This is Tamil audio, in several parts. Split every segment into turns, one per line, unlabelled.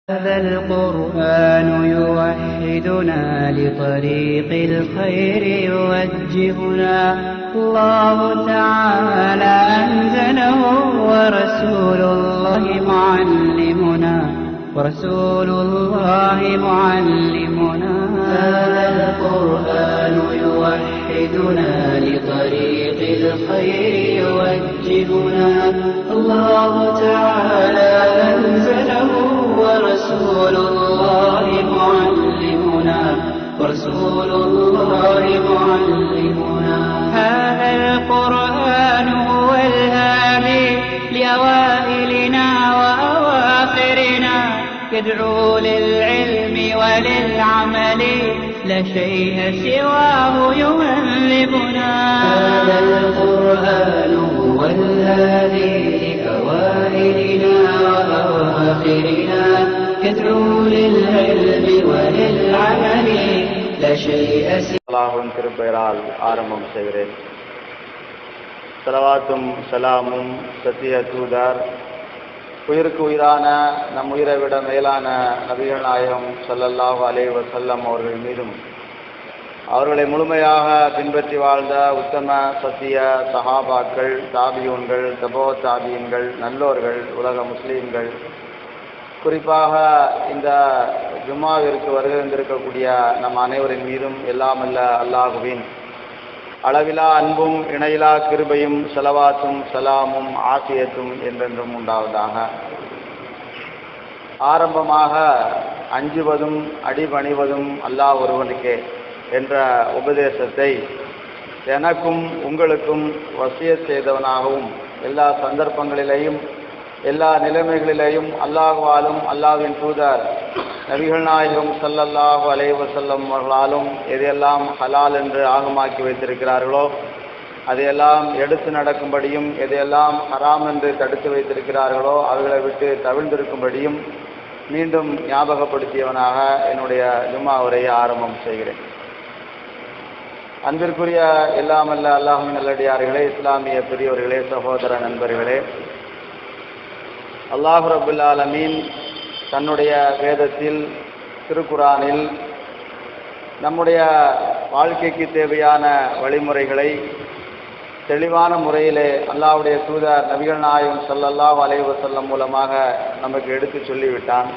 هذا القرآن يوحدنا لطريق الخير يوجهنا الله تعالى أنزله ورسول الله معلمنا ورسول الله معلمنا هذا القرآن يوحدنا لطريق الخير يوجهنا الله تعالى أنزله ورسول الله معلمنا ورسول الله معلمنا هذا القرآن هو الهادي لأوائلنا وأواخرنا يدعو للعلم وللعمل لا شيء سواه يهذبنا هذا القرآن هو الهادي لأوائلنا وأواخرنا يدعو للعلم وللعمل لا شيء سواه
அல்லாஹுவின் திருப்பெயரால் ஆரம்பம் செய்கிறேன் சலவாத்தும் சலாமும் சத்திய தூதர் உயிருக்கு உயிரான நம் உயிரை விட மேலான நபிகள் நாயகம் ஸல்லல்லாஹு அலைஹி வஸல்லம் அவர்கள் மீதும் அவர்களை முழுமையாக பின்பற்றி வாழ்ந்த உத்தம சத்திய சஹாபாக்கள் தாபியூன்கள் தபோ தாபியன்கள் நல்லோர்கள் உலக முஸ்லீம்கள் குறிப்பாக இந்த ஜும்மாவிற்கு வருகின்றிருக்கக்கூடிய நம் அனைவரின் மீதும் எல்லாமல்ல அல்லாஹுவின் அளவிலா அன்பும் இணையிலா கிருபையும் செலவாத்தும் சலாமும் ஆசியத்தும் என்றென்றும் உண்டாவதாக ஆரம்பமாக அஞ்சுவதும் அடிபணிவதும் அல்லாஹ் ஒருவனுக்கே என்ற உபதேசத்தை எனக்கும் உங்களுக்கும் வசிய செய்தவனாகவும் எல்லா சந்தர்ப்பங்களிலேயும் எல்லா நிலைமைகளிலேயும் அல்லாஹ்வாலும் அல்லாஹ்வின் தூதர் நபிகள் நாயகம் ஸல்லல்லாஹு அலைஹி வஸல்லம் அவர்களாலும் எதையெல்லாம் ஹலால் என்று ஆகமாக்கி வைத்திருக்கிறார்களோ அதையெல்லாம் எடுத்து நடக்கும்படியும் எதையெல்லாம் ஹராம் என்று தடுத்து வைத்திருக்கிறார்களோ அவைகளை விட்டு தவிழ்ந்திருக்கும்படியும் மீண்டும் ஞாபகப்படுத்தியவனாக என்னுடைய ஜும்மா உரையை ஆரம்பம் செய்கிறேன் அன்பிற்குரிய எல்லாமல்ல அல்லாஹின் நல்லடியார்களே இஸ்லாமிய பெரியோர்களே சகோதர நண்பர்களே அல்லாஹு ரபுல் ஆலமீன் தன்னுடைய வேதத்தில் திருக்குரானில் நம்முடைய வாழ்க்கைக்கு தேவையான வழிமுறைகளை தெளிவான முறையிலே அல்லாஹ்வுடைய தூதர் நபிகள் நாயகம் ஸல்லல்லாஹு அலைஹி வஸல்லம் மூலமாக நமக்கு எடுத்து சொல்லிவிட்டான்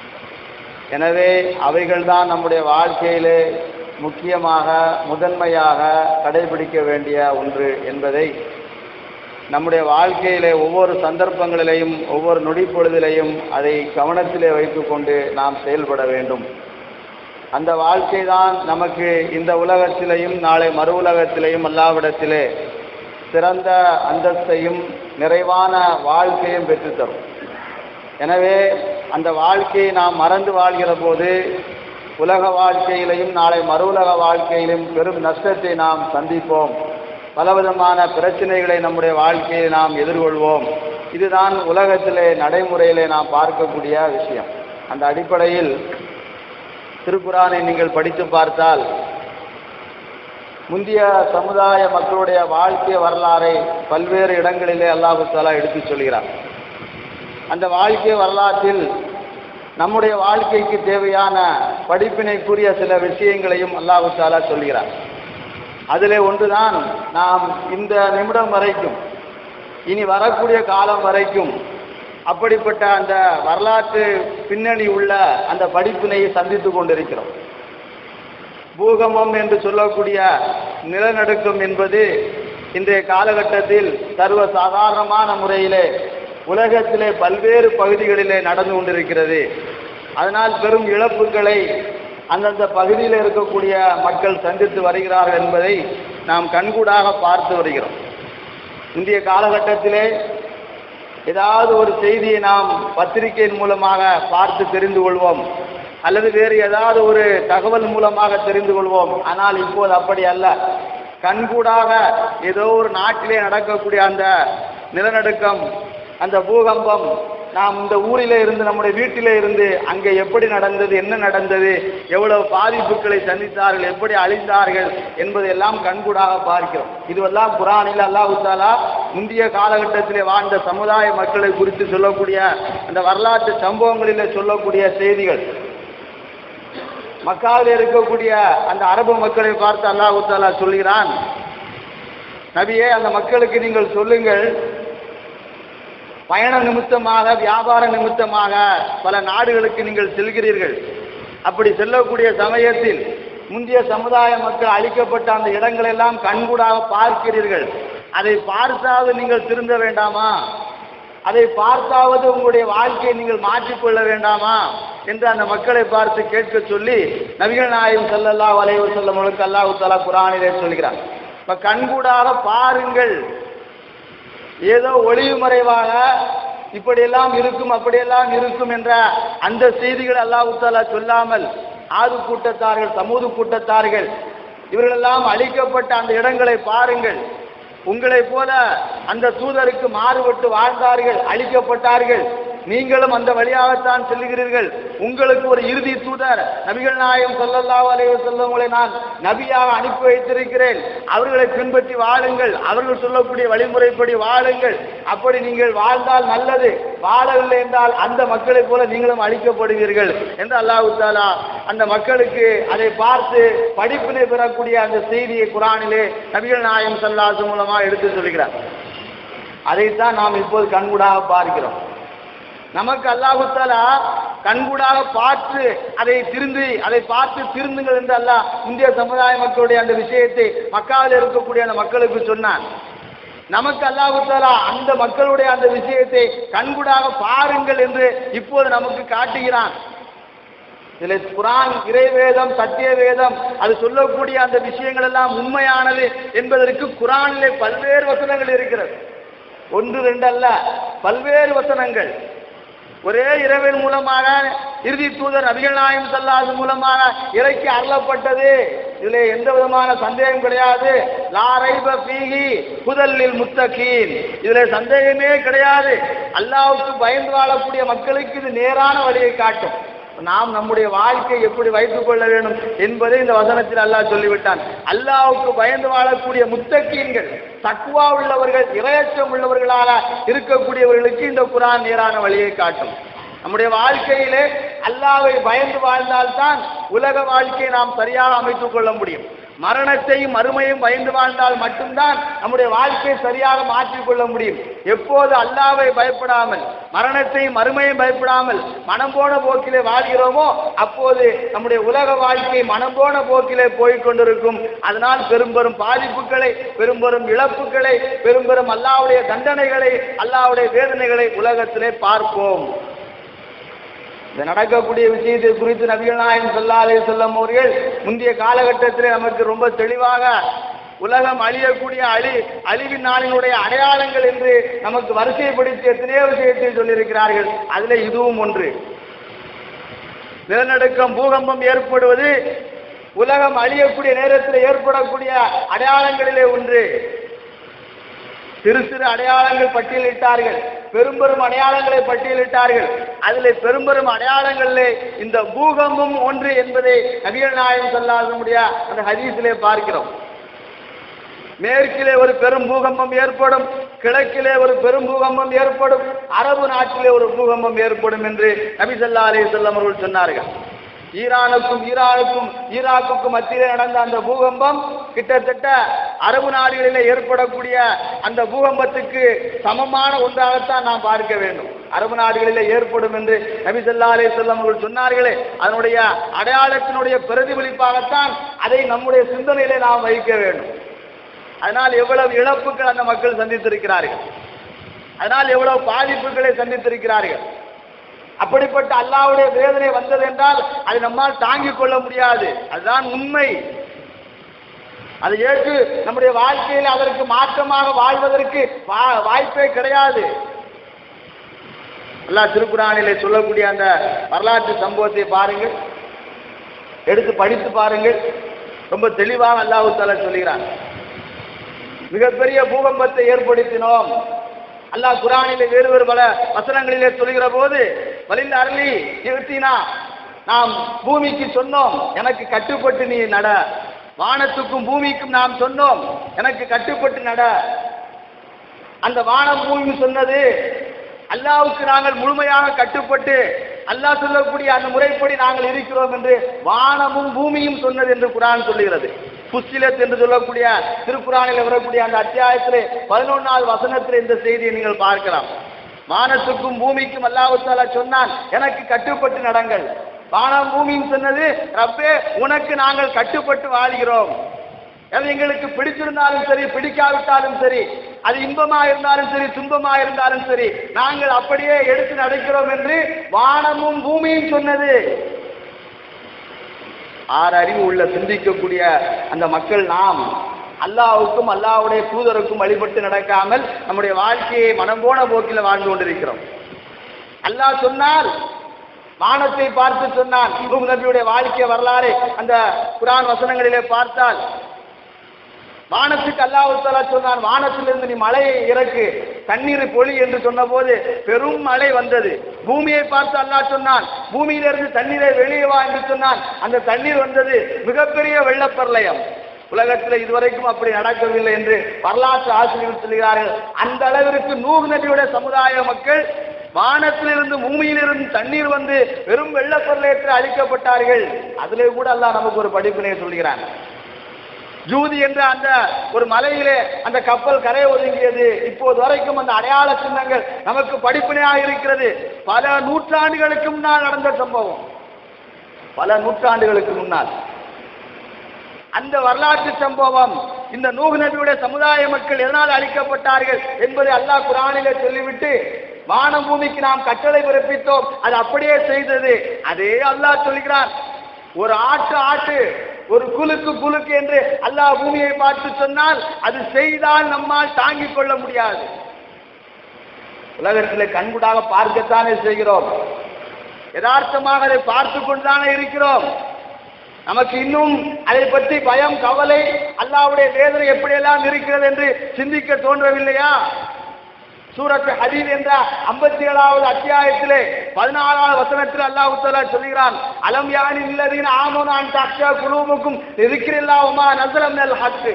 எனவே அவைகள்தான் நம்முடைய வாழ்க்கையிலே முக்கியமாக முதன்மையாக கடைபிடிக்க வேண்டிய ஒன்று என்பதை நம்முடைய வாழ்க்கையிலே ஒவ்வொரு சந்தர்ப்பங்களிலேயும் ஒவ்வொரு நொடி பொழுதிலையும் அதை கவனத்திலே வைத்துக்கொண்டு நாம் செயல்பட வேண்டும் அந்த வாழ்க்கை தான் நமக்கு இந்த உலகத்திலேயும் நாளை மறு உலகத்திலேயும் அல்லாவிடத்திலே சிறந்த அந்தஸ்தையும் நிறைவான வாழ்க்கையும் பெற்றுத்தரும் எனவே அந்த வாழ்க்கையை நாம் மறந்து வாழ்கிற போது உலக வாழ்க்கையிலையும் நாளை மறு உலக வாழ்க்கையிலும் பெரும் நஷ்டத்தை நாம் சந்திப்போம் பலவிதமான பிரச்சனைகளை நம்முடைய வாழ்க்கையை நாம் எதிர்கொள்வோம் இதுதான் உலகத்திலே நடைமுறையிலே நாம் பார்க்கக்கூடிய விஷயம் அந்த அடிப்படையில் திருக்குறானை நீங்கள் படித்து பார்த்தால் முந்தைய சமுதாய மக்களுடைய வாழ்க்கை வரலாறை பல்வேறு இடங்களிலே அல்லாஹு தாலா எடுத்துச் சொல்கிறார் அந்த வாழ்க்கை வரலாற்றில் நம்முடைய வாழ்க்கைக்கு தேவையான படிப்பினைக்குரிய சில விஷயங்களையும் அல்லாஹு தாலா சொல்கிறார் அதிலே ஒன்றுதான் நாம் இந்த நிமிடம் வரைக்கும் இனி வரக்கூடிய காலம் வரைக்கும் அப்படிப்பட்ட அந்த வரலாற்று பின்னணி உள்ள அந்த படிப்பினை சந்தித்து கொண்டிருக்கிறோம் பூகம்பம் என்று சொல்லக்கூடிய நிலநடுக்கம் என்பது இன்றைய காலகட்டத்தில் சர்வ சாதாரணமான முறையிலே உலகத்திலே பல்வேறு பகுதிகளிலே நடந்து கொண்டிருக்கிறது அதனால் பெரும் இழப்புகளை அந்தந்த பகுதியில் இருக்கக்கூடிய மக்கள் சந்தித்து வருகிறார்கள் என்பதை நாம் கண்கூடாக பார்த்து வருகிறோம் இந்திய காலகட்டத்திலே ஏதாவது ஒரு செய்தியை நாம் பத்திரிகையின் மூலமாக பார்த்து தெரிந்து கொள்வோம் அல்லது வேறு ஏதாவது ஒரு தகவல் மூலமாக தெரிந்து கொள்வோம் ஆனால் இப்போது அப்படி அல்ல கண்கூடாக ஏதோ ஒரு நாட்டிலே நடக்கக்கூடிய அந்த நிலநடுக்கம் அந்த பூகம்பம் நாம் இந்த ஊரிலே இருந்து நம்முடைய வீட்டிலே இருந்து அங்கே எப்படி நடந்தது என்ன நடந்தது எவ்வளவு பாதிப்புகளை சந்தித்தார்கள் எப்படி அழிந்தார்கள் என்பதையெல்லாம் கண்கூடாக பார்க்கிறோம் இதுவெல்லாம் குரானில் அல்லாஹு தாலா முந்தைய காலகட்டத்திலே வாழ்ந்த சமுதாய மக்களை குறித்து சொல்லக்கூடிய அந்த வரலாற்று சம்பவங்களிலே சொல்லக்கூடிய செய்திகள் மக்காவில் இருக்கக்கூடிய அந்த அரபு மக்களை பார்த்து அல்லாஹு தாலா சொல்கிறான் நபியே அந்த மக்களுக்கு நீங்கள் சொல்லுங்கள் பயண நிமித்தமாக வியாபார நிமித்தமாக பல நாடுகளுக்கு நீங்கள் செல்கிறீர்கள் அப்படி செல்லக்கூடிய சமயத்தில் முந்தைய சமுதாய மக்கள் அழிக்கப்பட்ட அந்த இடங்களெல்லாம் கண்கூடாக பார்க்கிறீர்கள் அதை பார்த்தாவது நீங்கள் திருந்த வேண்டாமா அதை பார்த்தாவது உங்களுடைய வாழ்க்கையை நீங்கள் மாற்றிக்கொள்ள வேண்டாமா என்று அந்த மக்களை பார்த்து கேட்க சொல்லி நபிகள் நாயகம் ஸல்லல்லாஹு அலைஹி வஸல்லம் அவர்களுக்கு அல்லாஹ் தஆலா குர்ஆனிலே சொல்கிறார் இப்ப கண்கூடாக பாருங்கள் ஏதோ ஒளிவு மறைவாக இப்படியெல்லாம் இருக்கும் அப்படியெல்லாம் இருக்கும் என்ற அந்த செய்திகள் அல்லாஹ் தாலா சொல்லாமல் ஆது கூட்டத்தார்கள் சமூது கூட்டத்தார்கள் இவர்களெல்லாம் அழிக்கப்பட்ட அந்த இடங்களை பாருங்கள் உங்களைப் போல அந்த தூதருக்கு மாறுபட்டு வாழ்ந்தார்கள் அழிக்கப்பட்டார்கள் நீங்களும் அந்த வழியாகத்தான் செல்லுகிறீர்கள் உங்களுக்கு ஒரு இறுதி தூதர் நபிகள் நாயகம் ஸல்லல்லாஹு அலைஹி வஸல்லம் உங்களை நான் நபியாக அனுப்பி வைத்திருக்கிறேன் அவர்களை பின்பற்றி வாழுங்கள் அவர்கள் சொல்லக்கூடிய வழிமுறைப்படி வாழுங்கள் அப்படி நீங்கள் வாழ்ந்தால் நல்லது வாழவில்லை என்றால் அந்த மக்களைப் போல நீங்களும் அழிக்கப்படுவீர்கள் என்று அல்லாஹ் தாலா அந்த மக்களுக்கு அதை பார்த்து படிப்பினை பெறக்கூடிய அந்த செய்தியை குரானிலே நபிகள் நாயகம் ஸல்லல்லாஹு மூலமாக எடுத்து சொல்கிறார் அதைத்தான் நாம் இப்போது கண்கூடாக பார்க்கிறோம் நமக்கு அல்லாஹு தாலா கண்கூடாக பார்த்து அதை திருந்து அதை பார்த்து திருந்துங்கள் என்று அல்லாஹ் இந்திய சமுதாய மக்களுடைய அந்த விஷயத்தை மக்காவில் இருக்கக்கூடிய அந்த மக்களுக்கு சொன்னான் நமக்கு அல்லாஹு தாலா அந்த மக்களுடைய அந்த விஷயத்தை கண்கூடாக பாருங்கள் என்று இப்போது நமக்கு காட்டுகிறான் இதில் குரான் இறைவேதம் சத்திய வேதம் அது சொல்லக்கூடிய அந்த விஷயங்கள் எல்லாம் உண்மையானது என்பதற்கு குரானிலே பல்வேறு வசனங்கள் இருக்கிறது ஒன்று ரெண்டு அல்ல பல்வேறு வசனங்கள் ஒரே இரவின் மூலமாக இறுதி தூதர் நபிகள் நாயம் சல்லாது மூலமாக இறைக்கு அருளப்பட்டது இதில் எந்த விதமான சந்தேகம் கிடையாது லாரைப பீகி புதல்லில் முத்தகீன் இதில் சந்தேகமே கிடையாது அல்லாவுக்கு பயந்து வாழக்கூடிய மக்களுக்கு இது நேரான வழியை காட்டும் நாம் நம்முடைய வாழ்க்கையை எப்படி வைத்துக் கொள்ள வேண்டும் என்பதை இந்த வசனத்தில் அல்லாஹ் சொல்லிவிட்டான் அல்லாஹ்வுக்கு பயந்து வாழக்கூடிய முத்தக்கீன்கள் தக்குவா உள்ளவர்கள் இரையச்சம் உள்ளவர்களாக இருக்கக்கூடியவர்களுக்கு இந்த குரான் நேரான வழியை காட்டும் நம்முடைய வாழ்க்கையிலே அல்லாஹ்வை பயந்து வாழ்ந்தால்தான் உலக வாழ்க்கையை நாம் சரியாக அமைத்துக் கொள்ள முடியும் மரணத்தையும் மறுமையும் பயந்து வாழ்ந்தால் மட்டும்தான் நம்முடைய வாழ்க்கையை சரியாக மாற்றிக்கொள்ள முடியும் எப்போது அல்லாவை பயப்படாமல் மரணத்தையும் மறுமையும் பயப்படாமல் மனம் போன போக்கிலே வாழ்கிறோமோ அப்போது நம்முடைய உலக வாழ்க்கை மனம் போன போக்கிலே போய்க் கொண்டிருக்கும் அதனால் பெரும் பெரும் பாதிப்புகளை பெரும் பெரும் இழப்புகளை பெரும் பெரும் அல்லாவுடைய தண்டனைகளை அல்லாவுடைய வேதனைகளை உலகத்திலே பார்ப்போம் இந்த நடக்கக்கூடிய விஷயத்தை குறித்து நபிகள் நாயகம் ஸல்லல்லாஹு அலைஹி வஸல்லம் அவர்கள் முந்தைய காலகட்டத்திலே நமக்கு ரொம்ப தெளிவாக உலகம் அழியக்கூடிய அழி அழிவின் நாளினுடைய அடையாளங்கள் என்று நமக்கு வரிசைப்படுத்தி எத்தனையோ விஷயத்தை சொல்லியிருக்கிறார்கள் அதில் இதுவும் ஒன்று நிலநடுக்கம் பூகம்பம் ஏற்படுவது உலகம் அழியக்கூடிய நேரத்தில் ஏற்படக்கூடிய அடையாளங்களிலே ஒன்று சிறு சிறு அடையாளங்கள் பட்டியலிட்டார்கள் பெரும் பெரும் அடையாளங்களை பட்டியலிட்டார்கள் அதில் பெரும் பெரும் அடையாளங்களிலே இந்த பூகம்பம் ஒன்று என்பதை நபிகள் நாயகம் சொல்லாதனுடைய அந்த ஹதீஸிலே பார்க்கிறோம் மேற்கிலே ஒரு பெரும் பூகம்பம் ஏற்படும் கிழக்கிலே ஒரு பெரும் பூகம்பம் ஏற்படும் அரபு நாட்டிலே ஒரு பூகம்பம் ஏற்படும் என்று நபி ஸல்லல்லாஹு அலைஹி வஸல்லம் அவர்கள் சொன்னார்கள் ஈரானுக்கும் ஈரானுக்கும் ஈராக்குக்கும் மத்தியிலே நடந்த அந்த பூகம்பம் கிட்டத்தட்ட அரபு நாடுகளிலே ஏற்படக்கூடிய அந்த பூகம்பத்துக்கு சமமான ஒன்றாகத்தான் நாம் பார்க்க வேண்டும் அரபு நாடுகளிலே ஏற்படும் என்று நபி ஸல்லல்லாஹு அலைஹி வஸல்லம் அவர்கள் சொன்னார்களே அதனுடைய அடையாளத்தினுடைய பிரதிபலிப்பாகத்தான் அதை நம்முடைய சிந்தனையிலே நாம் வைக்க வேண்டும் அதனால் எவ்வளவு இழப்புகள் அந்த மக்கள் சந்தித்திருக்கிறார்கள் அதனால் எவ்வளவு பாதிப்புகளை சந்தித்திருக்கிறார்கள் அப்படிப்பட்ட அல்லாவுடைய வேதனை வந்தது என்றால் அதை நம்மால் தாங்கிக் கொள்ள முடியாது அதுதான் உண்மை அதை ஏற்று நம்முடைய வாழ்க்கையில் அதற்கு மாற்றமாக வாழ்வதற்கு வா- வாய்ப்பே கிடையாது அல்லாஹ் திருக்குறானிலே சொல்லக்கூடிய அந்த வரலாற்று சம்பவத்தை பாருங்கள் எடுத்து படித்து பாருங்கள் ரொம்ப தெளிவாக அல்லாஹு தாலா சொல்கிறான் மிகப்பெரிய பூகம்பத்தை ஏற்படுத்தினோம் அல்லாஹ் குரானிலே வேறு வேறு பல வசனங்களிலே சொல்கிற போது வலிந்த அருளி நிறுத்தினா நாம் பூமிக்கு சொன்னோம் எனக்கு கட்டுப்பட்டு நீ நட வானத்துக்கும் பூமிக்கும் நாம் சொன்னோம் எனக்கு கட்டுப்பட்டு நட அந்த வானம் பூமி சொன்னது அல்லாவுக்கு நாங்கள் முழுமையாக கட்டுப்பட்டு அல்லாஹ் சொல்லக்கூடிய அந்த முறைப்படி நாங்கள் இருக்கிறோம் என்று வானமும் பூமியும் சொன்னது என்று குரான் சொல்லுகிறது புஸ்திலத் என்று சொல்லக்கூடிய திருக்குறானில் வரக்கூடிய அந்த அத்தியாயத்திலே பதினொன்றாவது வசனத்தில் இந்த செய்தியை நீங்கள் பார்க்கலாம் வானத்துக்கும் பூமிக்கும் அல்லாஹ் தாலா சொன்னான் எனக்கு கட்டுப்பட்டு நடங்கள் வானம் பூமியும் சொன்னது ரப்பே உனக்கு நாங்கள் கட்டுப்பட்டு வாழ்கிறோம் அது எங்களுக்கு பிடிச்சிருந்தாலும் சரி பிடிக்காவிட்டாலும் சரி அது இன்பமா இருந்தாலும் சரி துன்பமா இருந்தாலும் சரி நாங்கள் அப்படியே எடுத்து நடக்கிறோம் என்று வானமும் பூமியும் சொன்னது ஆறு அறிவு உள்ள சிந்திக்கக்கூடிய அந்த மக்கள் நாம் அல்லாவுக்கும் அல்லாவுடைய தூதருக்கும் வழிபட்டு நடக்காமல் நம்முடைய வாழ்க்கையை மனம் போன போக்கில் வாழ்ந்து கொண்டிருக்கிறோம் அல்லாஹ் சொன்னால் வானத்தை பார்த்து சொன்னான் நூஹ் நபியுடைய வாழ்க்கை வரலாறு அந்த குரான் வசனங்களிலே பார்த்தால் வானத்துக்கு அல்லாஹ் தஆலா சொன்னான் வானத்திலிருந்து நீ மழையை இறக்கு தண்ணீரை பொழி என்று சொன்னபோது பெரும் மழை வந்தது பூமியை பார்த்து அல்லாஹ் சொன்னான் பூமியிலிருந்து தண்ணீரை வெளியே வா என்று சொன்னான் அந்த தண்ணீர் வந்தது மிகப்பெரிய வெள்ளப்பிரளயம் உலகத்தில் இதுவரைக்கும் அப்படி நடக்கவில்லை என்று வரலாற்று ஆசிரியர்கள் சொல்கிறார்கள் அந்த அளவிற்கு நூறு நபியுடைய சமுதாய மக்கள் வானத்திலிருந்து பூமியிலிருந்து தண்ணீர் வந்து வெறும் வெள்ளப்பொருளேற்று அழிக்கப்பட்டார்கள் அதிலே கூட அல்லாஹ் நமக்கு ஒரு படிப்பினை சொல்கிறான் ஜூதி என்ற அந்த ஒரு மலையிலே அந்த கப்பல் கரை ஒதுங்கியது இப்போது வரைக்கும் அந்த அடையாள சின்னங்கள் நமக்கு படிப்பினையாக இருக்கிறது பல நூற்றாண்டுகளுக்கு முன்னால் நடந்த சம்பவம் பல நூற்றாண்டுகளுக்கு முன்னால் அந்த வரலாற்று சம்பவம் இந்த நூஹ் நபியுடைய சமுதாய மக்கள் எதனால் அழிக்கப்பட்டார்கள் என்பதை அல்லாஹ் குரானிலே சொல்லிவிட்டு வானம் பூமிக்கு நாம் கட்டளை பிறப்பித்தோம் அது அப்படியே செய்தது அதே அல்லாஹ் சொல்கிறான் ஒரு ஆட்டு ஆட்டு ஒரு குலுக்கு குலுக்கு என்று அல்லாஹ் பூமியை பார்த்து சொன்னால் அது செய்தால் நம்மால் தாங்கிக் கொள்ள முடியாது உலகத்தில் கண்கூடாக பார்க்கத்தானே செய்கிறோம் யதார்த்தமாக அதை பார்த்து கொண்டுதானே இருக்கிறோம் நமக்கு இன்னும் அதை பற்றி பயம் கவலை அல்லாவுடைய வேதனை எப்படியெல்லாம் இருக்கிறது என்று சிந்திக்க தோன்றவில்லையா சூரத் ஹதீத் என்ற ஐம்பத்தி ஏழாவது அத்தியாயத்திலே பதினாலாவது வசனத்தில் அல்லாஹ் தஆலா சொல்கிறான் அலம் யானி இல்லதீன ஆமனு அன் தக்ஷா குலூபுக்கும் இருக்கிறில்லாவுமா நஸல மினல் ஹக்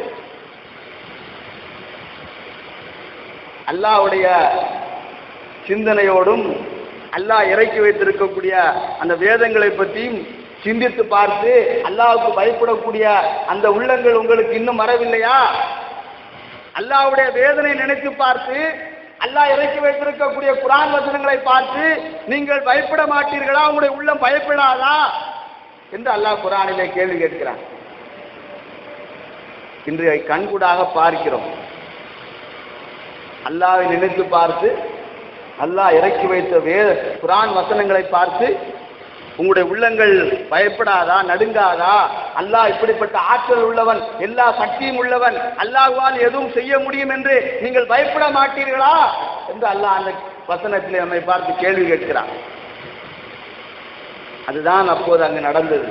அல்லாஹ்வுடைய சிந்தனையோடும் அல்லாஹ் இறக்கி வைத்திருக்கக்கூடிய அந்த வேதங்களை பற்றியும் சிந்தித்து பார்த்து அல்லாஹ்வுக்கு பயப்படக்கூடிய அந்த உள்ளங்கள் உங்களுக்கு இன்னும் வரவில்லையா அல்லாஹ்வுடைய வேதனை நினைத்து பார்த்து அல்லாஹ் இறக்கி வைத்திருக்கக்கூடிய குரான் வசனங்களை பார்த்து நீங்கள் பயப்பட மாட்டீர்களா உங்களுடைய உள்ளம் பயப்படாதா என்று அல்லாஹ் குரானிலே கேள்வி கேட்கிறான் இன்று கண்கூடாக பார்க்கிறோம் அல்லாஹ்வை நினைத்து பார்த்து அல்லாஹ் இறக்கி வைத்த வே குரான் வசனங்களை பார்த்து உங்களுடைய உள்ளங்கள் பயப்படாதா நடுங்காதா அல்லாஹ் இப்படிப்பட்ட ஆற்றல் உள்ளவன் எல்லா சக்தியும் உள்ளவன் அல்லாஹ்வால் எதுவும் செய்ய முடியும் என்று நீங்கள் பயப்பட மாட்டீர்களா என்று அல்லாஹ் அந்த வசனத்திலே நம்மை பார்த்து கேள்வி கேட்கிறான் அதுதான் அப்போது அங்கு நடந்தது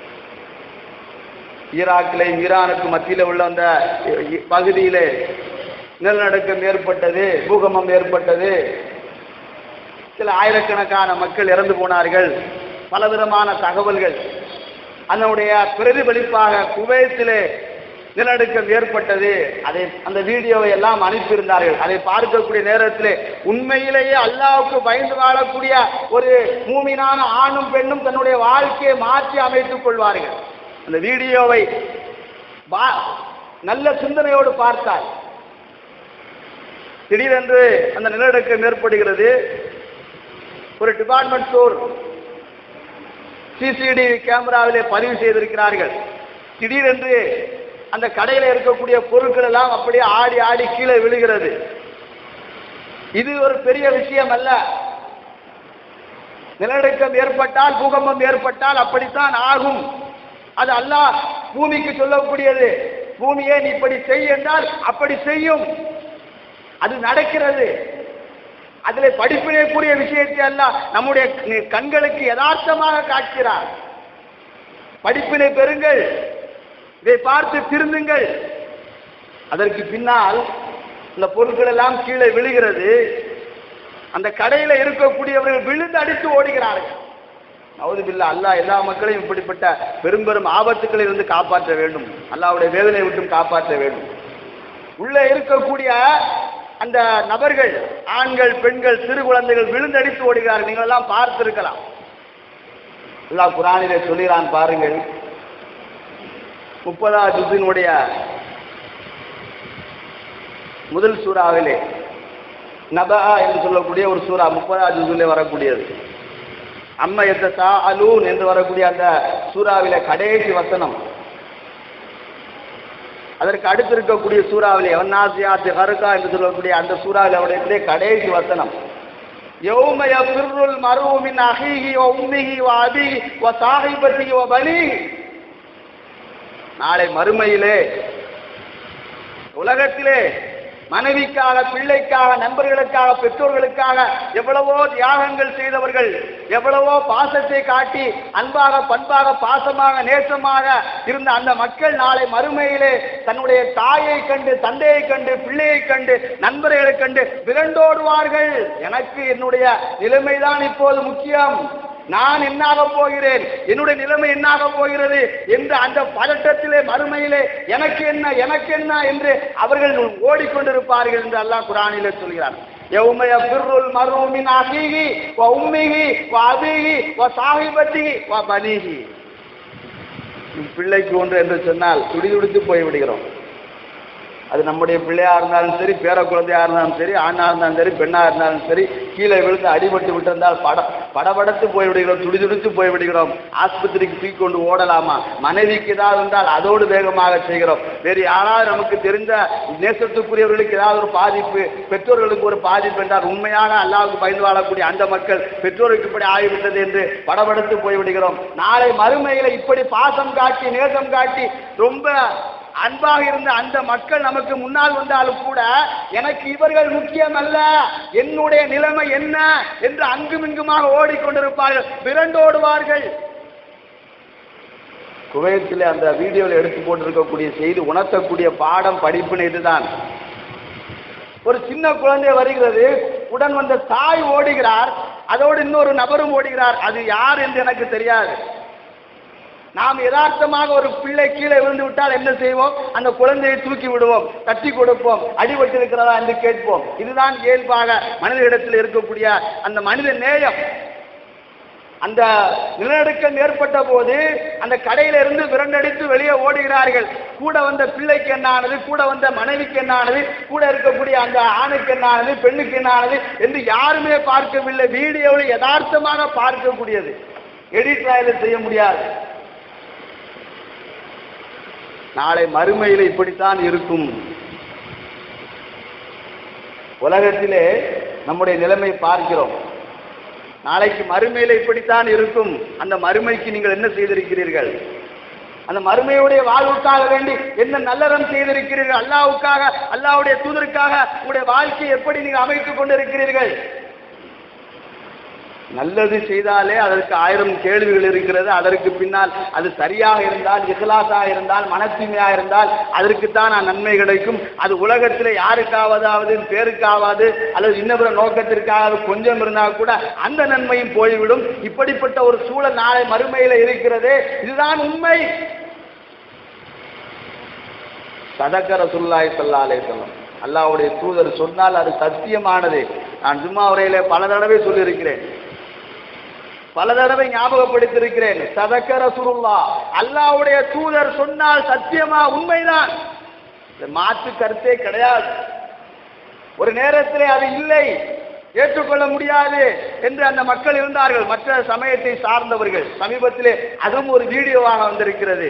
ஈராக்கிலே ஈரானுக்கு மத்தியில் உள்ள அந்த பகுதியிலே நிலநடுக்கம் ஏற்பட்டது பூகம்பம் ஏற்பட்டது சில ஆயிரக்கணக்கான மக்கள் இறந்து போனார்கள் பலவிதமான தகவல்கள் அதனுடைய பிரதிபலிப்பாக குவைத்திலே நிலநடுக்கம் ஏற்பட்டது அதை அந்த வீடியோவை எல்லாம் அனுப்பியிருந்தார்கள் அதை பார்க்கக்கூடிய நேரத்திலே உண்மையிலேயே அல்லாவுக்கு பயந்து வாழக்கூடிய ஒரு மூமினான ஆணும் பெண்ணும் தன்னுடைய வாழ்க்கையை மாற்றி அமைத்துக் கொள்வார்கள் அந்த வீடியோவை பா- நல்ல சிந்தனையோடு பார்த்தால் திடீரென்று அந்த நிலநடுக்கம் ஏற்படுகிறது ஒரு டிபார்ட்மெண்ட் ஸ்டோர் சிசிடிவி கேமராவிலே பதிவு செய்திருக்கிறார்கள் திடீரென்று அந்த கடையில் இருக்கக்கூடிய பொருட்கள் எல்லாம் அப்படியே ஆடி ஆடி கீழே விழுகிறது இது ஒரு பெரிய விஷயம் அல்ல நிலநடுக்கம் ஏற்பட்டால் பூகம்பம் ஏற்பட்டால் அப்படித்தான் ஆகும் அது அல்லாஹ் பூமிக்கு சொல்லக்கூடியது பூமியே நீ இப்படி செய் என்றால் அப்படி செய்யும் அது நடக்கிறது அதில் படிப்பினைக்குரிய விஷயத்தை அல்ல நம்முடைய கண்களுக்கு யதார்த்தமாக காட்கிறார் படிப்பினை பெறுங்கள் இதை பார்த்து திருந்துங்கள் அதற்கு பின்னால் இந்த பொருட்கள் எல்லாம் கீழே விழுகிறது அந்த கடையில இருக்கக்கூடியவர்கள் விழுந்து அடித்து ஓடுகிறார்கள் நவுதுபில்லா அல்லாஹ் எல்லா மக்களையும் இப்படிப்பட்ட பெரும் பெரும் ஆபத்துக்களில் இருந்து காப்பாற்ற வேண்டும் அல்லாஹ்வுடைய வேதனை விட்டும் காப்பாற்ற வேண்டும் உள்ள இருக்கக்கூடிய அந்த நபர்கள் ஆண்கள் பெண்கள் சிறு குழந்தைகள் விழுந்தடித்து ஓடுகிறார்கள் நீங்கள் எல்லாம் பார்த்திருக்கலாம் அல்லாஹ் குரானிலே சொல்கிறான் பாருங்கள் முப்பதாவது ஜுத்தினுடைய முதல் சூறாவிலே நபா என்று சொல்லக்கூடிய ஒரு சூறா முப்பதாவது ஜுத்திலே வரக்கூடியது அம்ம எத்தா அலூன் என்று வரக்கூடிய அந்த சூறாவிலே கடைசி வசனம் அதற்கு அடுத்து இருக்கக்கூடிய சூறாவிலே வன்னாசியாத்து ஹருக்கா என்று சொல்லக்கூடிய அந்த சூறாவில் அவருடைய கடைசி வசனம் யௌம யஃபிர்ருல் மர்உ மின் அஹீஹி வ உம்மிஹி வ அபிஹி வ சாஹிபத்திஹி வ பனீஹி நாளை மறுமையிலே உலகத்திலே மனைவிக்காக பிள்ளைக்காக நண்பர்களுக்காக பெற்றோர்களுக்காக எவ்வளவோ தியாகங்கள் செய்தவர்கள் எவ்வளவோ பாசத்தை காட்டி அன்பாக பண்பாக பாசமாக நேசமாக இருந்த அந்த மக்கள் நாளை மறுமையிலே தன்னுடைய தாயை கண்டு தந்தையை கண்டு பிள்ளையை கண்டு நண்பர்களை கண்டு விரண்டோடுவார்கள் எனக்கு என்னுடைய நிலைமைதான் இப்போது முக்கியம் நான் என்னாக போகிறேன் என்னுடைய நிலைமை என்னாக போகிறது என்று அந்த பதட்டத்திலே மறுமையிலே எனக்கு என்ன எனக்கு என்ன என்று அவர்கள் ஓடிக்கொண்டிருப்பார்கள் என்று அல்லாஹ் குரானிலே சொல்கிறார் يوم يفر المرء من أخيه وأمه وأبيه وصاحبته وبنيه பிள்ளைக்கு ஒன்று என்று சொன்னால் துடிதுடித்து போய்விடுகிறோம் அது நம்முடைய பிள்ளையா இருந்தாலும் சரி பேர குழந்தையா இருந்தாலும் சரி ஆணா இருந்தாலும் சரி பெண்ணா இருந்தாலும் சரி கீழே விழுந்து அடிபட்டு விட்டிருந்தால் பட படபடத்து போய்விடுகிறோம் துடிதுடித்து போய்விடுகிறோம் ஆஸ்பத்திரிக்கு தூக்கி கொண்டு ஓடலாமா மனைவிக்கு ஏதாவது இருந்தால் அதோடு வேகமாக செய்கிறோம் வேறு யாராவது நமக்கு தெரிந்த நேசத்துக்குரியவர்களுக்கு ஏதாவது ஒரு பாதிப்பு பெற்றோர்களுக்கு ஒரு பாதிப்பு என்றால் உண்மையாக அல்லாவுக்கு பயந்து வாழக்கூடிய அந்த மக்கள் பெற்றோருக்கு இப்படி ஆகிவிட்டது என்று படபடத்து போய்விடுகிறோம் நாளை மறுமையில இப்படி பாசம் காட்டி நேசம் காட்டி ரொம்ப அன்பாக இருந்த அந்த மக்கள் நமக்கு முன்னால் வந்தாலும் கூட எனக்கு இவர்கள் முக்கியம் அல்ல என்னுடைய நிலைமை என்ன என்று அங்கும் இங்குமாக ஓடிக்கொண்டிருப்பார்கள் விரண்டோடுவார்கள் குவைத்தில் அந்த வீடியோவில் எடுத்து போட்டிருக்கக்கூடிய செய்தி உணர்த்தக்கூடிய பாடம் படிப்புன்னு இதுதான் ஒரு சின்ன குழந்தை வருகிறது உடன் வந்த தாய் ஓடுகிறார் அதோடு இன்னொரு நபரும் ஓடுகிறார் அது யார் என்று எனக்கு தெரியாது நாம் யதார்த்தமாக ஒரு பிள்ளை கீழே விழுந்து விட்டால் என்ன செய்வோம் அந்த குழந்தையை தூக்கி விடுவோம் தட்டி கொடுப்போம் அடிபட்டு இருக்கிறதா என்று கேட்போம் இதுதான் இயல்பாக மனிதனிடத்தில் இருக்கக்கூடிய அந்த மனித நேயம் அந்த நிலநடுக்கம் ஏற்பட்ட போது அந்த கடையில இருந்து விரண்டடித்து வெளியே ஓடுகிறார்கள் கூட வந்த பிள்ளைக்கு என்ன ஆனது கூட வந்த மனைவிக்கு என்ன ஆனது கூட இருக்கக்கூடிய அந்த ஆணுக்கு என்ன ஆனது பெண்ணுக்கு என்ன ஆனது என்று யாருமே பார்க்கவில்லை வீடியோவில் யதார்த்தமாக பார்க்கக்கூடியது எடிட் ராயில் செய்ய முடியாது நாளை மறுமையில் இப்படித்தான் இருக்கும் உலகத்திலே நம்முடைய நிலைமை பார்க்கிறோம் நாளைக்கு மறுமையில இப்படித்தான் இருக்கும் அந்த மறுமைக்கு நீங்கள் என்ன செய்திருக்கிறீர்கள் அந்த மறுமையுடைய வாழ்வுக்காக வேண்டி என்ன நல்லறம் செய்திருக்கிறீர்கள் அல்லாவுக்காக அல்லாவுடைய தூதருக்காக உங்களுடைய வாழ்க்கையை எப்படி நீங்கள் அமைத்துக் கொண்டிருக்கிறீர்கள் நல்லது செய்தாலே அதற்கு ஆயிரம் கேள்விகள் இருக்கிறது அதற்கு பின்னால் அது சரியாக இருந்தால் இஹ்லாஸாக இருந்தால் மனத்தூய்மையாக இருந்தால் அதற்குத்தான் நான் நன்மை கிடைக்கும் அது உலகத்தில் யாருக்காவதாவது பேருக்காவது அல்லது இன்னொரு நோக்கத்திற்காக கொஞ்சம் இருந்தால் கூட அந்த நன்மையும் போய்விடும் இப்படிப்பட்ட ஒரு சூழல் நாளை மறுமையில் இருக்கிறது இதுதான் உண்மை சதக்கர சுல்லாய் சல்லாலே சொல்லும் அல்லாவுடைய தூதர் சொன்னால் அது சத்தியமானது நான் சும்மா உரையிலே பல தடவை சொல்லியிருக்கிறேன் பல தடவை ஞாபகப்படுத்தியிருக்கிறேன் சதக்கர சுருல்லா அல்லாவுடைய தூதர் சொன்னால் சத்தியமா உண்மைதான் இது மாற்று கருத்தே கிடையாது ஒரு நேரத்திலே அது இல்லை ஏற்றுக்கொள்ள முடியாது என்று அந்த மக்கள் இருந்தார்கள் மற்ற சமயத்தை சார்ந்தவர்கள் சமீபத்திலே அதுவும் ஒரு வீடியோவாக வந்திருக்கிறது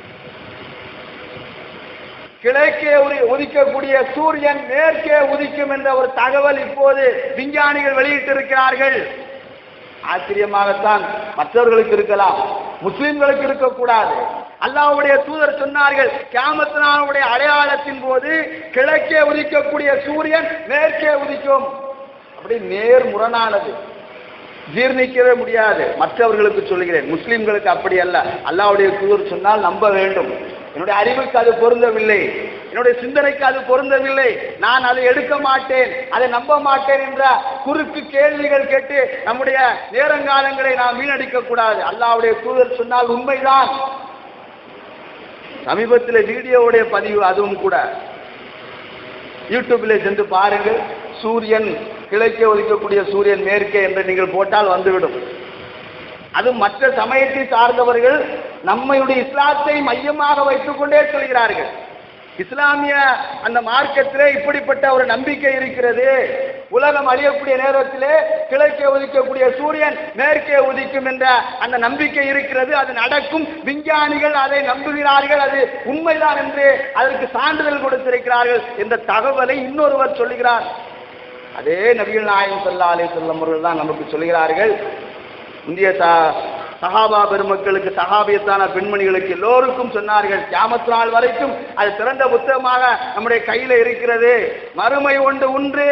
கிழக்கே உரி உதிக்கக்கூடிய சூரியன் மேற்கே உதிக்கும் என்ற ஒரு தகவல் இப்போது விஞ்ஞானிகள் வெளியிட்டிருக்கிறார்கள் ஆச்சரியமாகத்தான் மற்றவர்களுக்கு இருக்கலாம் முஸ்லிம்களுக்கு இருக்கக்கூடாது அல்லாஹ்வுடைய தூதர் சொன்னார்கள் கியாமத்தினாவுடைய அடையாளத்தின் போது கிழக்கே உதிக்கக்கூடிய சூரியன் மேற்கே உதிக்கும் அப்படி நேர் முரணானது ஜீர்ணிக்கவே முடியாது மற்றவர்களுக்கு சொல்கிறேன் முஸ்லிம்களுக்கு அப்படி அல்ல அல்லாஹ்வுடைய தூதர் சொன்னால் நம்ப வேண்டும் என்னுடைய அறிவுக்கு அது பொருந்தவில்லை என்னுடைய சிந்தனைக்கு அது பொருந்தவில்லை நான் அதை எடுக்க மாட்டேன் அதை நம்ப மாட்டேன் என்ற குறுக்கு கேள்விகள் கேட்டு நம்முடைய நேரங்காலங்களை நாம் வீணடிக்க கூடாது அல்லாஹ்வுடைய தூதர் சொன்னால் உண்மைதான் சமீபத்தில் வீடியோவுடைய பதிவு அதுவும் கூட யூடியூபில் சென்று பாருங்கள் சூரியன் கிழக்கே ஒதுக்கக்கூடிய சூரியன் மேற்கே என்று நீங்கள் போட்டால் வந்துவிடும் அது மற்ற சமயத்தை சார்ந்தவர்கள் நம்மளுடைய இஸ்லாத்தை மையமாக வைத்துக் கொண்டே சொல்கிறார்கள் இஸ்லாமிய அந்த மார்க்கத்திலே இப்படிப்பட்ட ஒரு நம்பிக்கை இருக்கிறது உலகம் அழியக்கூடிய நேரத்திலே கிழக்கே உதிக்கக்கூடிய சூரியன் மேற்கே உதிக்கும் என்ற அந்த நம்பிக்கை இருக்கிறது அது நடக்கும் விஞ்ஞானிகள் அதை நம்புகிறார்கள் அது உண்மைதான் என்று அதற்கு சான்றிதழ் கொடுத்திருக்கிறார்கள் என்ற தகவலை இன்னொருவர் சொல்லுகிறார் அதே நபிகள் நாயகம் ஸல்லல்லாஹு அலைஹி வஸல்லம் அவர்கள் தான் நமக்கு சொல்கிறார்கள் இந்திய ச சஹாபா பெருமக்களுக்கு சஹாபியத்தான பெண்மணிகளுக்கு எல்லோருக்கும் சொன்னார்கள் கியாமத் நாள் வரைக்கும் அது திறந்த புத்தகமாக நம்முடைய கையில இருக்கிறது மறுமை ஒன்று உண்டு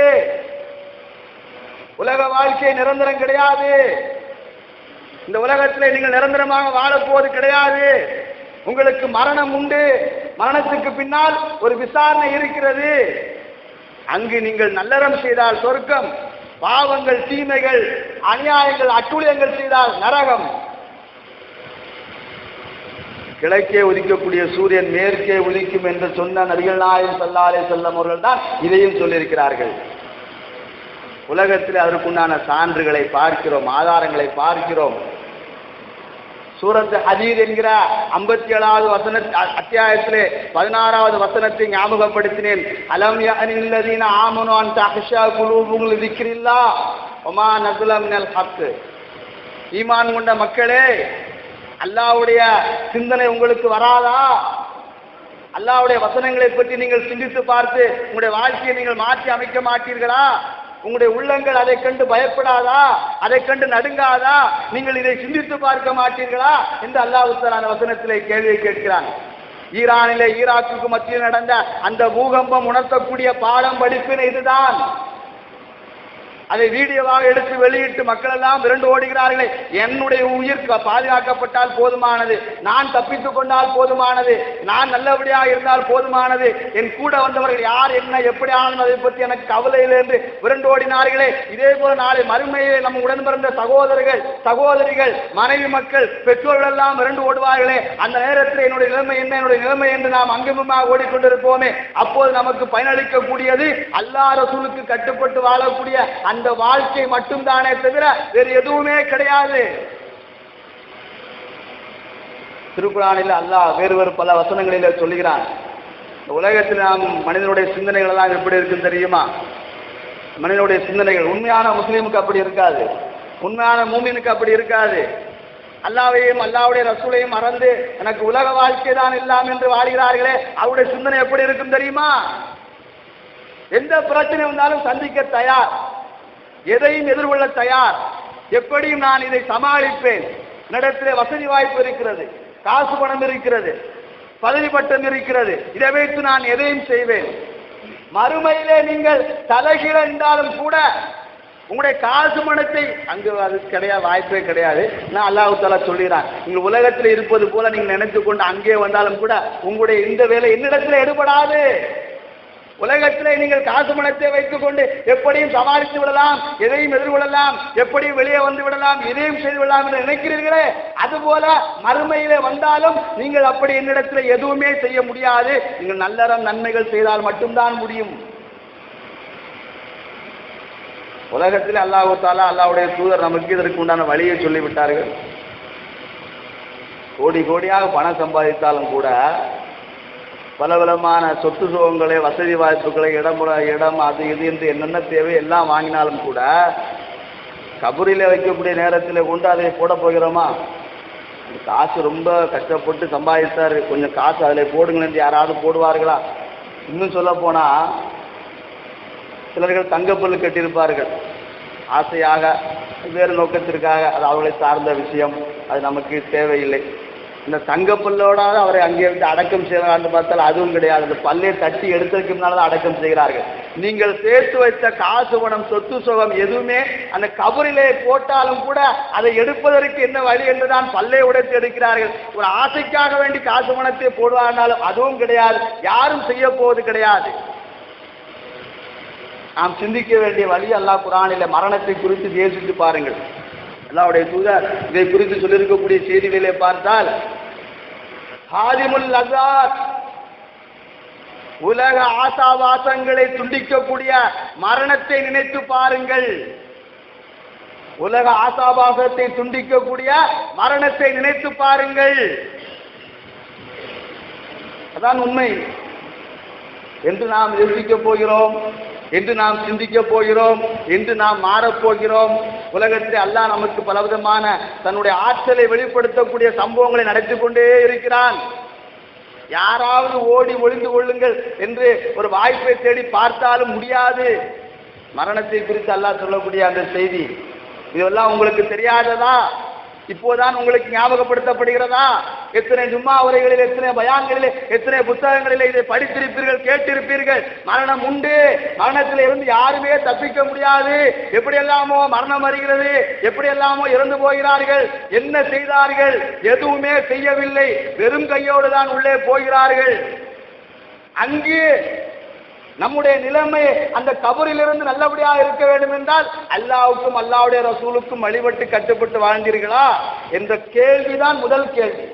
உலக வாழ்க்கை நிரந்தரம் கிடையாது இந்த உலகத்தில் நீங்கள் நிரந்தரமாக வாழப்போவது கிடையாது உங்களுக்கு மரணம் உண்டு மரணத்துக்கு பின்னால் ஒரு விசாரணை இருக்கிறது அங்கு நீங்கள் நல்லறம் செய்தால் சொர்க்கம் பாவங்கள் தீமைகள் அநியாயங்கள் அட்டுழியங்கள் செய்தால் நரகம் கிழக்கே உதிக்கக்கூடிய சூரியன் மேற்கே உதிக்கும் என்று சொன்ன நபிகள் நாயகம் சல்லாலே செல்லம் அவர்கள் தான் இதையும் சொல்லியிருக்கிறார்கள் உலகத்தில் அதற்குண்டான சான்றுகளை பார்க்கிறோம் ஆதாரங்களை பார்க்கிறோம் சூரத் ஹதீர் என்கிற ஐம்பத்தி ஏழாவது வசன அ- அத்தியாயத்திலே பதினாறாவது வசனத்தை ஞாபகப்படுத்தினேன் அலம் யஅனில்லதீன ஆமனு அன் தஹ்ஷா குலூபுல் திக்ரில்லா ஒமா நஸல மினல் ஹக் ஈமான் கொண்ட மக்களே அல்லாஹ்வுடைய சிந்தனை உங்களுக்கு வராதா அல்லாஹ்வுடைய வசனங்களை பற்றி நீங்கள் சிந்தித்து பார்த்து உங்களுடைய வாழ்க்கையை நீங்கள் மாற்றி அமைக்க மாட்டீர்களா உங்களுடைய உள்ளங்கள் அதை கண்டு பயப்படாதா அதை கண்டு நடுங்காதா நீங்கள் இதை சிந்தித்து பார்க்க மாட்டீர்களா என்று அல்லாஹ் தஆலா வசனத்திலே கேள்வியை கேட்கிறான் ஈரானிலே ஈராக்குக்கு மத்தியில் நடந்த அந்த பூகம்பம் உணர்த்தக்கூடிய பாடம் படிப்பினை இதுதான் அதை வீடியோவாக எடுத்து வெளியிட்டு மக்கள் எல்லாம் விரண்டு ஓடுகிறார்களே என்னுடைய உயிர் க- பாதுகாக்கப்பட்டால் போதுமானது நான் தப்பித்துக் கொண்டால் போதுமானது நான் நல்லபடியாக இருந்தால் போதுமானது என் கூட வந்தவர்கள் யார் என்ன எப்படி ஆனது அதை பற்றி எனக்கு கவலை இல்லை என்று விரண்டு ஓடினார்களே இதே போல நாளை மறுமையிலே நம்ம உடன் பிறந்த சகோதரர்கள் சகோதரிகள் மனைவி மக்கள் பெற்றோர்கள் எல்லாம் விரண்டு ஓடுவார்களே அந்த நேரத்தில் என்னுடைய நிலைமை என்ன என்னுடைய நிலைமை என்று நாம் அங்குமுமாக ஓடிக்கொண்டிருப்போமே அப்போது நமக்கு பயனளிக்கக்கூடியது அல்லா ரசூலுக்கு கட்டுப்பட்டு வாழக்கூடிய அந்த வாழ்க்கை மட்டும்தானே தவிர வேறு எதுவுமே கிடையாது திருக்குறானில் அல்லாஹ் வேறு வேறு பல வசனங்களில் சொல்லுகிறான் இந்த உலகத்தில் நாம் மனிதனுடைய சிந்தனைகள் எல்லாம் எப்படி இருக்குன்னு தெரியுமா மனிதனுடைய சிந்தனைகள் உண்மையான முஸ்லீமுக்கு அப்படி இருக்காது உண்மையான மூமினுக்கு அப்படி இருக்காது அல்லாவையும் அல்லாவுடைய ரசூலையும் மறந்து எனக்கு உலக வாழ்க்கை தான் எல்லாம் என்று வாழ்கிறார்களே அவருடைய சிந்தனை எப்படி இருக்கும் தெரியுமா எந்த பிரச்சனை வந்தாலும் சந்திக்க தயார் எதையும் எதிர்கொள்ள தயார் எப்படியும் நான் இதை சமாளிப்பேன் என்னிடத்திலே வசதி வாய்ப்பு இருக்கிறது காசு பணம் இருக்கிறது பதவி பட்டம் இருக்கிறது இதை வைத்து நான் எதையும் செய்வேன் மறுமையிலே நீங்கள் தலைகீழ இருந்தாலும் கூட உங்களுடைய காசு மனத்தை அங்கு அது கிடையாது வாய்ப்பே கிடையாது நான் அல்லாஹ் தாலா சொல்லிடுறான் நீங்கள் உலகத்தில் இருப்பது போல நீங்கள் நினைத்து கொண்டு அங்கே வந்தாலும் கூட உங்களுடைய இந்த வேலை என்னிடத்தில் எடுபடாது உலகத்திலே நீங்கள் காசு மனத்தை வைத்துக் கொண்டு எப்படியும் சமாளித்து விடலாம் எதையும் எதிர்கொள்ளலாம் எப்படியும் வெளியே வந்து விடலாம் எதையும் செய்து விடலாம் என்று நினைக்கிறீர்களே அதுபோல மறுமையிலே வந்தாலும் நீங்கள் அப்படி என்னிடத்தில் எதுவுமே செய்ய முடியாது நீங்கள் நல்லறம் நன்மைகள் செய்தால் மட்டும்தான் முடியும் உலகத்தில் அல்லாஹு தாலா அல்லாஹ்வுடைய தூதர் நமக்கு இதற்கு உண்டான வழியை சொல்லிவிட்டார்கள் கோடி கோடியாக பணம் சம்பாதித்தாலும் கூட பலவிதமான சொத்து சுகங்களை வசதி வாய்ப்புகளை இடம் இடம் அது இது என்று என்னென்ன தேவை எல்லாம் வாங்கினாலும் கூட கபரில் வைக்கக்கூடிய நேரத்தில் கொண்டு அதை போட போகிறோமா இந்த காசு ரொம்ப கஷ்டப்பட்டு சம்பாதித்தார் கொஞ்சம் காசு அதில் போடுங்களேன் என்று யாராவது போடுவார்களா இன்னும் சொல்ல போனால் சிலர்கள் தங்கப்பல் கட்டியிருப்பார்கள் ஆசையாக வேறு நோக்கத்திற்காக அது அவர்களை சார்ந்த விஷயம் அது நமக்கு தேவையில்லை இந்த தங்க பல்லோடாவது அவரை அங்கே வந்து அடக்கம் செய்யலாம்னு பார்த்தால் அதுவும் கிடையாது அந்த பல்லை தட்டி எடுத்ததுக்கு முன்னால் தான் அடக்கம் செய்கிறார்கள் நீங்கள் சேர்த்து வைத்த காசு பணம் சொத்து சுகம் எதுவுமே அந்த கபரிலே போட்டாலும் கூட அதை எடுப்பதற்கு என்ன வழி என்றுதான் பல்லை உடைத்து எடுக்கிறார்கள் ஒரு ஆசைக்காக வேண்டி காசு பணத்தை போடுவார்னாலும் அதுவும் கிடையாது யாரும் செய்ய போவது கிடையாது நாம் சிந்திக்க வேண்டிய வழி அல்லாஹ் குரானில மரணத்தை குறித்து யோசித்து பாருங்கள் அல்லாவுடைய தூதர் இதை குறித்து சொல்லியிருக்கக்கூடிய செய்திகளிலே பார்த்தால் ஹாதிமுல் லசாத் உலக ஆசாவாசங்களை துண்டிக்கக்கூடிய மரணத்தை நினைத்து பாருங்கள் உலக ஆசாபாசத்தை துண்டிக்கக்கூடிய மரணத்தை நினைத்து பாருங்கள் அதான் உண்மை என்று நாம் யோசிக்க போகிறோம் என்று நாம் சிந்திக்க போகிறோம் என்று நாம் மாறப் போகிறோம் உலகத்தில் அல்லாஹ் நமக்கு பலவிதமான தன்னுடைய ஆற்றலை வெளிப்படுத்தக்கூடிய சம்பவங்களை நடத்தி கொண்டே இருக்கிறான் யாராவது ஓடி ஒளிந்து கொள்ளுங்கள் என்று ஒரு வாய்ப்பை தேடி பார்த்தாலும் முடியாது மரணத்தை குறித்து அல்லாஹ் சொல்லக்கூடிய அந்த செய்தி இதெல்லாம் உங்களுக்கு தெரியாததா இப்போதான் உங்களுக்கு ஞாபகப்படுத்தப்படுகிறதா எத்தனை ஜும்மா உரைகளில் எத்தனை பயான்களிலே எத்தனை புத்தகங்களிலே இதை படித்திருப்பீர்கள் கேட்டிருப்பீர்கள் மரணம் உண்டு மரணத்தில் இருந்து யாருமே தப்பிக்க முடியாது எப்படி எல்லாமோ மரணம் வருகிறது எப்படி எல்லாமோ இறந்து போகிறார்கள் என்ன செய்தார்கள் எதுவுமே செய்யவில்லை வெறும் கையோடு தான் உள்ளே போகிறார்கள் அங்கு நம்முடைய நிலைமை அந்த கபரிலிருந்து நல்லபடியாக இருக்க வேண்டும் என்றால் அல்லாவுக்கும் அல்லாவுடைய ரசூலுக்கும் வழிபட்டு கட்டுப்பட்டு வாழ்ந்தீர்களா என்ற கேள்விதான் முதல் கேள்வி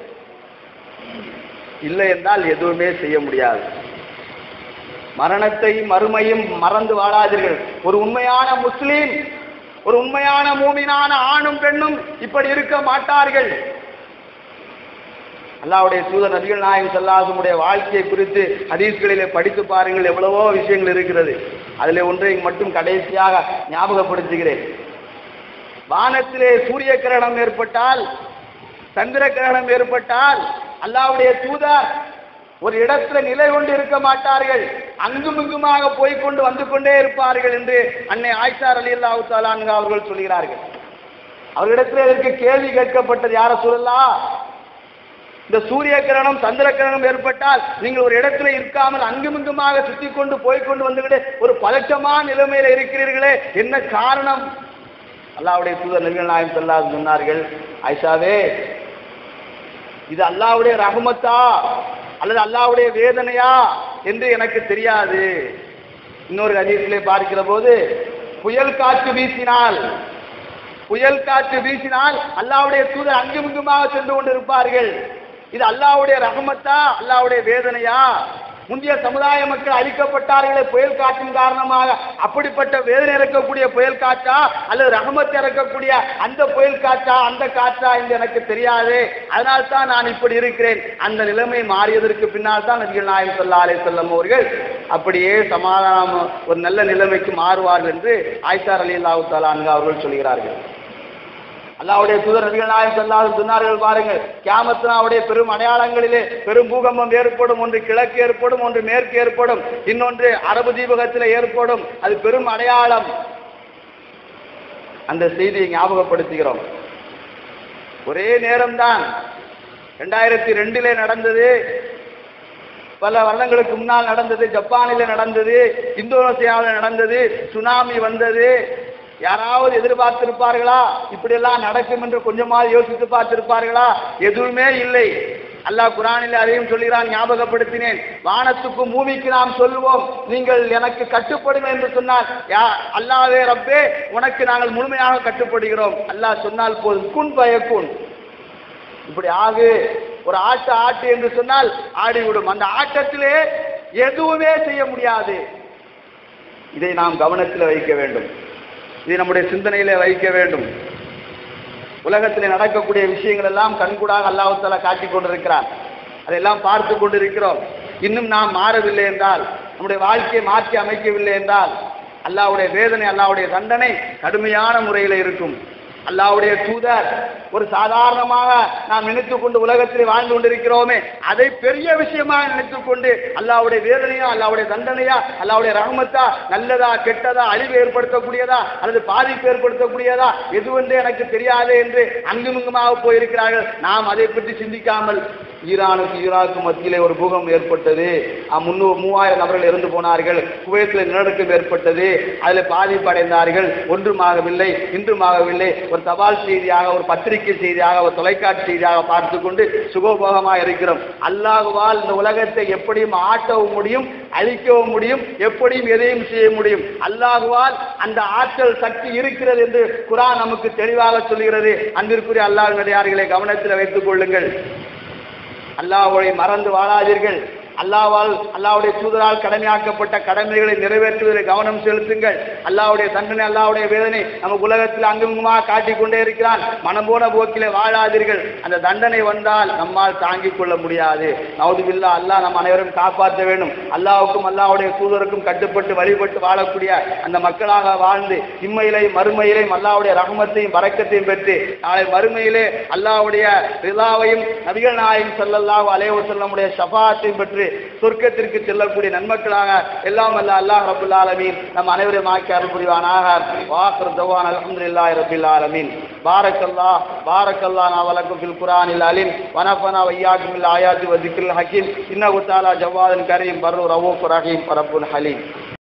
இல்லை என்றால் எதுவுமே செய்ய முடியாது மரணத்தை மறுமையும் மறந்து வாழாதீர்கள் ஒரு உண்மையான முஸ்லீம் ஒரு உண்மையான மூமினான ஆணும் பெண்ணும் இப்படி இருக்க மாட்டார்கள் அல்லாவுடைய தூதர் நபிகள் நாயகம் செல்லாசமுடைய வாழ்க்கையை குறித்து ஹதீஸ்களிலே படித்து பாருங்கள் எவ்வளவோ விஷயங்கள் இருக்கிறது அதில் ஒன்றை மட்டும் கடைசியாக ஞாபகப்படுத்துகிறேன் வானத்திலே சூரிய கிரகணம் ஏற்பட்டால் சந்திர கிரகணம் ஏற்பட்டால் அல்லாவுடைய தூதர் ஒரு இடத்துல நிலை கொண்டு இருக்க மாட்டார்கள் அங்கும் இங்குமாக போய்க்கொண்டு வந்து கொண்டே இருப்பார்கள் என்று அன்னை ஆயிஷார் அலி அல்லாஹு தாலான்கா அவர்கள் சொல்கிறார்கள் அவர்களிடத்தில் இதற்கு கேள்வி கேட்கப்பட்டது யார சொல்லலாம் இந்த சூரிய கிரகணம் சந்திர கிரகணம் ஏற்பட்டால் நீங்கள் ஒரு இடத்துல இருக்காமல் அங்குமிங்குமாக சுத்தி கொண்டு போய்க்கொண்டு வந்துகிட்டு ஒரு பதற்றமான நிலைமையில இருக்கிறீர்களே என்ன காரணம் அல்லாவுடைய தூதர் நபிகள் நாயம் சொல்லாது சொன்னார்கள் ஐஷாவே இது அல்லாவுடைய ரஹமத்தா அல்லது அல்லாவுடைய வேதனையா என்று எனக்கு தெரியாது இன்னொரு ஹதீஸிலே பார்க்கிற போது புயல் காற்று வீசினால் புயல் காற்று வீசினால் அல்லாவுடைய தூதர் அங்குமிங்குமாக சென்று கொண்டிருப்பார்கள் இது அல்லாவுடைய ரஹமத்தா அல்லாவுடைய வேதனையா முந்தைய சமுதாய மக்கள் அழிக்கப்பட்டார்களே புயல் காற்றின் காரணமாக அப்படிப்பட்ட வேதனை இறக்கக்கூடிய புயல் காற்றா அல்லது ரஹமத் இறக்கக்கூடிய அந்த புயல் காற்றா அந்த காற்றா என்று எனக்கு தெரியாது அதனால் தான் நான் இப்படி இருக்கிறேன் அந்த நிலைமை மாறியதற்கு பின்னால் தான் நபிகள் நாயகம் சொல்லா அலை செல்லம் அவர்கள் அப்படியே சமாதானம் ஒரு நல்ல நிலைமைக்கு மாறுவார்கள் என்று ஆயிஷார் அலி அல்லாஹு தாலான்கு அவர்கள் சொல்கிறார்கள் அல்லாவுடைய தூதர் நபிகள் நாயகம் சொல்லாத சொன்னார்கள் பாருங்கள் கியாமத்தினாவுடைய பெரும் அடையாளங்களிலே பெரும் பூகம்பம் ஏற்படும் ஒன்று கிழக்கு ஏற்படும் ஒன்று மேற்கு ஏற்படும் இன்னொன்று அரபு தீபகத்தில் ஏற்படும் அது பெரும் அடையாளம் அந்த செய்தியை ஞாபகப்படுத்துகிறோம் ஒரே நேரம்தான் ரெண்டாயிரத்தி ரெண்டிலே நடந்தது பல வருடங்களுக்கு முன்னால் நடந்தது ஜப்பானில் நடந்தது இந்தோனேசியாவில் நடந்தது சுனாமி வந்தது யாராவது எதிர்பார்த்திருப்பார்களா இப்படியெல்லாம் நடக்கும் என்று கொஞ்சமாவது யோசித்து பார்த்திருப்பார்களா எதுவுமே இல்லை அல்லாஹ் குரானில் அதையும் சொல்கிறான் ஞாபகப்படுத்தினேன் வானத்துக்கும் பூமிக்கு நாம் சொல்லுவோம் நீங்கள் எனக்கு கட்டுப்படும் என்று சொன்னால் யா அல்லாவே ரப்பே உனக்கு நாங்கள் முழுமையாக கட்டுப்படுகிறோம் அல்லாஹ் சொன்னால் போதும் குன் பயக்குன் இப்படி ஆகு ஒரு ஆட்டு ஆட்டு என்று சொன்னால் ஆடிவிடும் அந்த ஆட்டத்திலே எதுவுமே செய்ய முடியாது இதை நாம் கவனத்தில் வைக்க வேண்டும் இதை நம்முடைய சிந்தனையிலே வைக்க வேண்டும் உலகத்தில் நடக்கக்கூடிய விஷயங்கள் எல்லாம் கண்கூடாக அல்லாஹால காட்டிக் கொண்டிருக்கிறார் அதையெல்லாம் பார்த்து கொண்டிருக்கிறோம் இன்னும் நாம் மாறவில்லை என்றால் நம்முடைய வாழ்க்கையை மாற்றி அமைக்கவில்லை என்றால் அல்லாவுடைய வேதனை அல்லாவுடைய தண்டனை கடுமையான முறையில் இருக்கும் அல்லாவுடைய தூதர் ஒரு சாதாரணமாக நாம் நினைத்துக் கொண்டு உலகத்தில் வாழ்ந்து கொண்டிருக்கிறோமே அதை பெரிய விஷயமாக நினைத்துக் கொண்டு அல்லாவுடைய வேதனையா அல்லாவுடைய தண்டனையா அல்லாவுடைய ரஹமத்தா நல்லதா கெட்டதா அழிவு ஏற்படுத்தக்கூடியதா அல்லது பாதிப்பு ஏற்படுத்தக்கூடியதா எதுவென்று எனக்கு தெரியாது என்று அங்குமிங்குமாக போயிருக்கிறார்கள் நாம் அதை பற்றி சிந்திக்காமல் ஈரானுக்கு ஈராக்கு மத்தியிலே ஒரு பூகம்பம் ஏற்பட்டது அஹ் முன்னூறு மூவாயிரம் நபர்கள் இறந்து போனார்கள் குவைத்தில் நிலநடுக்கம் ஏற்பட்டது அதில் பாதிப்பு அடைந்தார்கள் ஒன்றுமாகவில்லை இன்றுமாகவில்லை ஒரு தபால் செய்தியாக ஒரு பத்திரிகை செய்தியாக ஒரு தொலைக்காட்சி செய்தியாக பார்த்து கொண்டு சுகோபோகமாக இருக்கிறோம் அல்லாஹுவால் இந்த உலகத்தை எப்படியும் ஆட்டவும் முடியும் அழிக்கவும் முடியும் எப்படியும் எதையும் செய்ய முடியும் அல்லாஹுவால் அந்த ஆற்றல் சக்தி இருக்கிறது என்று குரான் நமக்கு தெளிவாக சொல்கிறது அன்பிற்குரிய அல்லாஹ் நடிகார்களை கவனத்தில் வைத்துக் கொள்ளுங்கள் அல்லாஹ்வை மறந்து வாழாதீர்கள் அல்லாவால் அல்லாவுடைய தூதரால் கடமையாக்கப்பட்ட கடமைகளை நிறைவேற்றுவதில் கவனம் செலுத்துங்கள் அல்லாவுடைய தண்டனை அல்லாவுடைய வேதனை நமக்கு உலகத்தில் அங்குங்குமாக காட்டிக் கொண்டே இருக்கிறான் மனம் போன போக்கிலே வாழாதீர்கள் அந்த தண்டனை வந்தால் நம்மால் தாங்கிக் கொள்ள முடியாது நவுதுபில்லா அல்லாஹ் நம் அனைவரும் காப்பாற்ற வேண்டும் அல்லாவுக்கும் அல்லாவுடைய தூதருக்கும் கட்டுப்பட்டு வழிபட்டு வாழக்கூடிய அந்த மக்களாக வாழ்ந்து இம்மையிலே மறுமையிலையும் அல்லாவுடைய ரஹமத்தையும் வரக்கத்தையும் பெற்று நாளை மறுமையிலே அல்லாவுடைய ரிலாவையும் நபிகள் நாயகம் ஸல்லல்லாஹு அலைஹி வஸல்லமுடைய ஷஃபாத்தையும் பெற்று சொர்க்கத்திற்கு செல்லக்கூடிய நன்மக்களாக எல்லாம் அல்ல அல்லாஹ் ரபுல் ஆலமீன் நம் அனைவரையும் ஆக்கி அருள் புரிவானாக வாக்கர் தவான் அல்ஹம்துலில்லாஹி ரபில் ஆலமீன் பாரக்கல்லா பாரக்கல்லா நாவலக்கும் ஃபில் குரானில் அலிம் வனஃபனா வையாக்கும் ஆயாத்தி வ திக்ரில் ஹக்கீம் இன்னஹு தஆலா ஜவாதன் கரீம் பர்ரு ரவூஃப் ரஹீம் ரப்புல் ஹலீம்